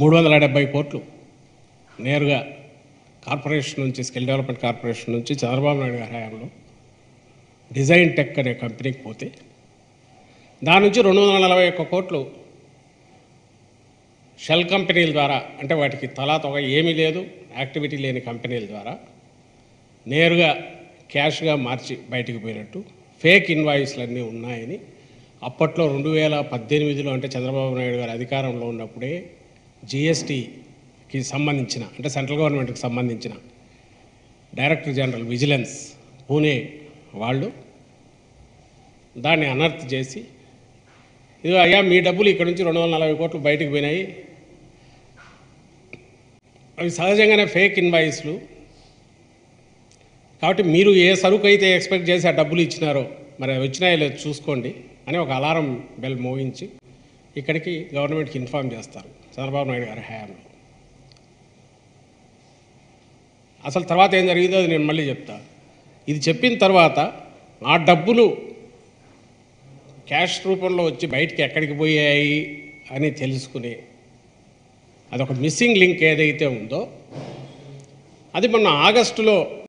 మూడు వందల డెబ్బై కోట్లు నేరుగా కార్పొరేషన్ నుంచి స్కిల్ డెవలప్మెంట్ కార్పొరేషన్ నుంచి చంద్రబాబు నాయుడు గారి హయాంలో డిజైన్ టెక్ అనే కంపెనీకి పోతే దాని నుంచి రెండు వందల నలభై ఒక్క కోట్లు షెల్ కంపెనీల ద్వారా అంటే వాటికి తలా తొగ ఏమీ లేదు యాక్టివిటీ లేని కంపెనీల ద్వారా నేరుగా క్యాష్గా మార్చి బయటికి పోయినట్టు ఫేక్ ఇన్వాయిస్లు అన్నీ ఉన్నాయని అప్పట్లో రెండు వేల పద్దెనిమిదిలో అంటే చంద్రబాబు నాయుడు గారు అధికారంలో ఉన్నప్పుడే జిఎస్టీకి సంబంధించిన అంటే సెంట్రల్ గవర్నమెంట్కి సంబంధించిన డైరెక్టర్ జనరల్ విజిలెన్స్ పూణే వాళ్ళు దాన్ని అనర్త్ చేసి ఇది అయ్యా మీ డబ్బులు ఇక్కడ నుంచి రెండు వందల నలభై కోట్లు బయటకు పోయినాయి అవి సహజంగానే ఫేక్ ఇన్వాయిస్లు కాబట్టి మీరు ఏ సరుకు అయితే ఎక్స్పెక్ట్ చేసి ఆ డబ్బులు ఇచ్చినారో మరి అవి వచ్చినాయో లేదో చూసుకోండి అని ఒక అలారం బెల్ మోగించి ఇక్కడికి గవర్నమెంట్కి ఇన్ఫామ్ చేస్తారు చంద్రబాబు నాయుడు గారి హయాంలో అసలు తర్వాత ఏం జరిగిందో అది నేను మళ్ళీ చెప్తా ఇది చెప్పిన తర్వాత ఆ డబ్బులు క్యాష్ రూపంలో వచ్చి బయటికి ఎక్కడికి పోయాయి అని తెలుసుకుని అదొక మిస్సింగ్ లింక్ ఏదైతే ఉందో అది మొన్న ఆగస్టులో